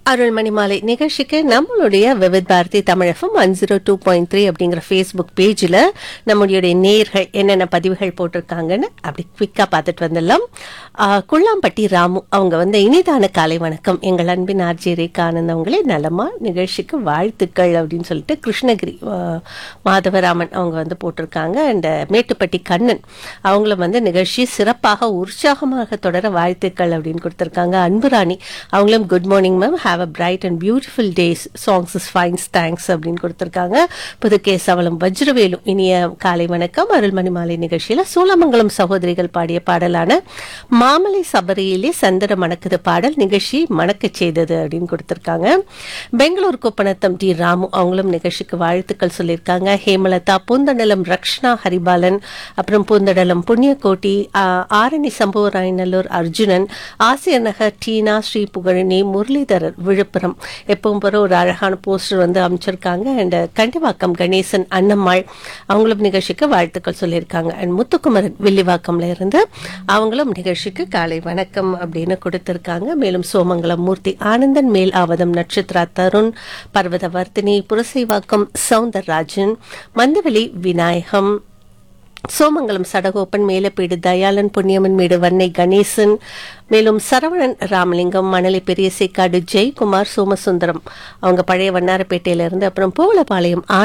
அருள்மணி மாலை நிகழ்ச்சிக்கு நம்மளுடைய Vividh Bharati Tamilagam one zero two point three அப்படிங்கிற ஃபேஸ்புக் பேஜில் நம்மளுடைய நேர்கள் என்னென்ன பதிவுகள் போட்டிருக்காங்கன்னு அப்படி குவிக்காக பார்த்துட்டு வந்துடலாம் ஆ, குள்ளாம்பட்டி ராமு அவங்க வந்து இனிதான காலை வணக்கம் எங்கள் அன்பின் ஆர்ஜி ரேகா ஆனந்த் அவங்களே நலமா நிகழ்ச்சிக்கு வாழ்த்துக்கள் அப்படின்னு சொல்லிட்டு கிருஷ்ணகிரி ஆ, மாதவராமன் அவங்க வந்து போட்டிருக்காங்க அண்ட் மேட்டுப்பட்டி கண்ணன் அவங்களும் வந்து நிகழ்ச்சி சிறப்பாக உற்சாகமாக தொடர வாழ்த்துக்கள் அப்படின்னு கொடுத்துருக்காங்க அன்புராணி அவங்களும் good morning ma'am have a bright and beautiful days songs is fines thanks அப்படின்னு கொடுத்துருக்காங்க புதுகேசவலம் வஜ்ரவேலும் இனிய காலை வணக்கம் அருள்மணி மாலை நிகழ்ச்சியில் சூலமங்கலம் சகோதரிகள் பாடிய பாடலான மாமலை சபரியிலே சந்திர மணக்குது பாடல் நிகழ்ச்சி மணக்கச் செய்தது அப்படின்னு கொடுத்துருக்காங்க பெங்களூர் குப்பநத்தம் டி ராமு அவங்களும் நிகழ்ச்சிக்கு வாழ்த்துக்கள் சொல்லியிருக்காங்க ஹேமலதா பூந்தண்டலம் ரக்ஷனா ஹரிபாலன் அப்புறம் பூந்தடலம் புண்ணியகோட்டி ஆ, ஆரணி சம்புவராயநல்லூர் அர்ஜுனன் ஆசிரியர் நகர் டீனா ஸ்ரீ புகழினி முரளிதரர் விழுப்புரம் எப்பவும் போற ஒரு அழகான போஸ்டர் வந்து அமைச்சிருக்காங்க அண்ட் கண்டிவாக்கம் கணேசன் அன்னம்மாள் அவங்களும் நிகழ்ச்சிக்கு வாழ்த்துக்கள் சொல்லியிருக்காங்க அண்ட் முத்துக்குமரன் வில்லிவாக்கம்ல இருந்து அவங்களும் நிகழ்ச்சிக்கு காலை வணக்கம் அப்படின்னு கொடுத்திருக்காங்க மேலும் சோமங்கலம் மூர்த்தி ஆனந்தன் மேல் ஆவதம் நட்சத்திரா தருண் பர்வத வர்த்தினி புரசைவாக்கம் சவுந்தரராஜன் மந்தவெளி விநாயகம் சோமங்கலம் சடகோப்பன் மேலப்பீடு தயாளன் புண்ணியமன் மேடு வன்னை கணேசன் மேலும் சரவணன் ராமலிங்கம் மணலி பெரியசைக்காடு ஜெயக்குமார் சோமசுந்தரம் அவங்க பழைய வண்ணாரப்பேட்டையில இருந்து அப்புறம் பூவலபாளையம்